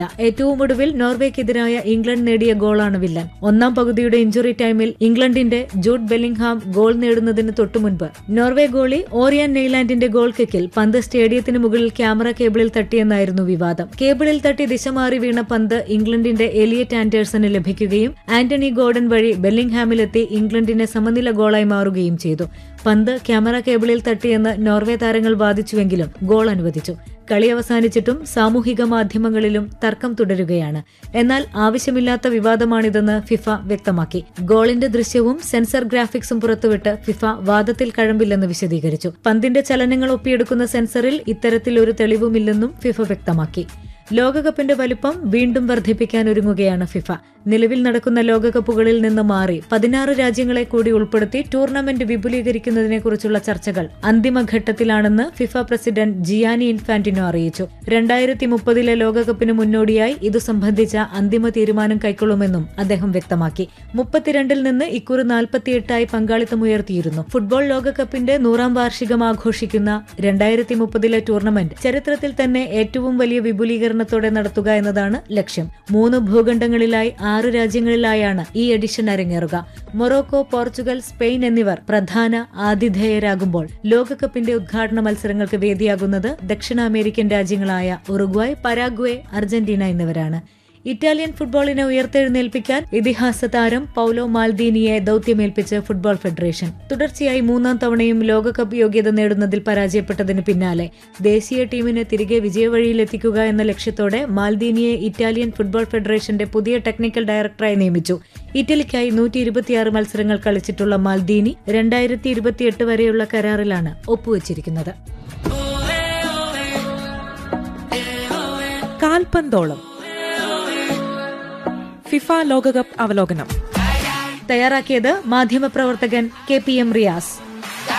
ഏറ്റവും ഒടുവിൽ നോർവേക്കെതിരായ ഇംഗ്ലണ്ട് നേടിയ ഗോളാണ് വില്ലൻ ഒന്നാം പകുതിയുടെ ഇഞ്ചുറി ടൈമിൽ ഇംഗ്ലണ്ടിന്റെ ജൂഡ് ബെല്ലിംഗ്ഹാം ഗോൾ നേടുന്നതിന് തൊട്ടുമുൻപ് നോർവേ ഗോളി ഓറിയൻ നെയ്ലാൻഡിന്റെ ഗോൾ കിക്കിൽ പന്ത് സ്റ്റേഡിയത്തിന് മുകളിൽ ക്യാമറ കേബിളിൽ തട്ടിയെന്നായിരുന്നു വിവാദം കേബിളിൽ തട്ടി ദിശ മാറി വീണ പന്ത് ഇംഗ്ലണ്ടിന്റെ എലിയറ്റ് ആൻഡേഴ്സന് ലഭിക്കുകയും ആന്റണി ഗോർഡൻ വഴി ബെല്ലിംഗ്ഹാമിലെത്തി ഇംഗ്ലണ്ടിനെ സമനില ഗോളായി മാറുകയും ചെയ്തു പന്ത് ക്യാമറ കേബിളിൽ തട്ടിയെന്ന് നോർവേ താരങ്ങൾ വാദിച്ചുവെങ്കിലും ഗോൾ അനുവദിച്ചു കളി അവസാനിച്ചിട്ടും സാമൂഹിക മാധ്യമങ്ങളിലും തർക്കം തുടരുകയാണ് എന്നാൽ ആവശ്യമില്ലാത്ത വിവാദമാണിതെന്ന് ഫിഫ വ്യക്തമാക്കി ഗോളിന്റെ ദൃശ്യവും സെൻസർ ഗ്രാഫിക്സും പുറത്തുവിട്ട് ഫിഫ വാദത്തിൽ കഴമ്പില്ലെന്ന് വിശദീകരിച്ചു പന്തിന്റെ ചലനങ്ങൾ ഒപ്പിയെടുക്കുന്ന സെൻസറിൽ ഇത്തരത്തിൽ ഒരു തെളിവുമില്ലെന്നും ഫിഫ വ്യക്തമാക്കി ലോകകപ്പിന്റെ വലിപ്പം വീണ്ടും വർദ്ധിപ്പിക്കാൻ ഒരുങ്ങുകയാണ് ഫിഫ നിലവിൽ നടക്കുന്ന ലോകകപ്പുകളിൽ നിന്ന് മാറി പതിനാറ് രാജ്യങ്ങളെ കൂടി ഉൾപ്പെടുത്തി ടൂർണമെന്റ് വിപുലീകരിക്കുന്നതിനെക്കുറിച്ചുള്ള ചർച്ചകൾ അന്തിമഘട്ടത്തിലാണെന്ന് ഫിഫ പ്രസിഡന്റ് ജിയാനി ഇൻഫാന്റിനോ അറിയിച്ചു രണ്ടായിരത്തി മുപ്പതിലെ ലോകകപ്പിന് മുന്നോടിയായി ഇതു സംബന്ധിച്ച അന്തിമ തീരുമാനം കൈക്കൊള്ളുമെന്നും അദ്ദേഹം വ്യക്തമാക്കി മുപ്പത്തിരണ്ടിൽ നിന്ന് ഇക്കുറി നാൽപ്പത്തിയെട്ടായി പങ്കാളിത്തമുയർത്തിയിരുന്നു ഫുട്ബോൾ ലോകകപ്പിന്റെ നൂറാം വാർഷികം ആഘോഷിക്കുന്ന രണ്ടായിരത്തി മുപ്പതിലെ ടൂർണമെന്റ് ചരിത്രത്തിൽ തന്നെ ഏറ്റവും വലിയ വിപുലീകരണത്തോടെ നടത്തുക എന്നതാണ് ലക്ഷ്യം മൂന്ന് ഭൂഖണ്ഡങ്ങളിലായി ആറ് രാജ്യങ്ങളിലായാണ് ഈ എഡിഷൻ അരങ്ങേറുക മൊറോക്കോ പോർച്ചുഗൽ സ്പെയിൻ എന്നിവർ പ്രധാന ആതിഥേയരാകുമ്പോൾ ലോകകപ്പിന്റെ ഉദ്ഘാടന മത്സരങ്ങൾക്ക് വേദിയാകുന്നത് ദക്ഷിണ അമേരിക്കൻ രാജ്യങ്ങളായ ഉറുഗ്വായ് പരാഗ്വേ അർജന്റീന എന്നിവരാണ് ഇറ്റാലിയൻ ഫുട്ബോളിനെ ഉയർത്തെഴുന്നേൽപ്പിക്കാൻ ഇതിഹാസ താരം പൌലോ മാൽദീനിയെ ദൌത്യമേൽപ്പിച്ച് ഫുട്ബോൾ ഫെഡറേഷൻ തുടർച്ചയായി മൂന്നാം തവണയും ലോകകപ്പ് യോഗ്യത നേടുന്നതിൽ പരാജയപ്പെട്ടതിന് പിന്നാലെ ദേശീയ ടീമിനെ തിരികെ വിജയവഴിയിലെത്തിക്കുക എന്ന ലക്ഷ്യത്തോടെ മാൽദീനിയെ ഇറ്റാലിയൻ ഫുട്ബോൾ ഫെഡറേഷന്റെ പുതിയ ടെക്നിക്കൽ ഡയറക്ടറായി നിയമിച്ചു ഇറ്റലിക്കായി നൂറ്റി ഇരുപത്തിയാറ് മത്സരങ്ങൾ കളിച്ചിട്ടുള്ള മാൽദീനി രണ്ടായിരത്തി ഇരുപത്തിയെട്ട് വരെയുള്ള കരാറിലാണ് ഒപ്പുവച്ചിരിക്കുന്നത് കാൽപന്തോളം ഫിഫ ലോകകപ്പ് അവലോകനം തയ്യാറാക്കിയത് മാധ്യമപ്രവർത്തകൻ കെ പി എം റിയാസ്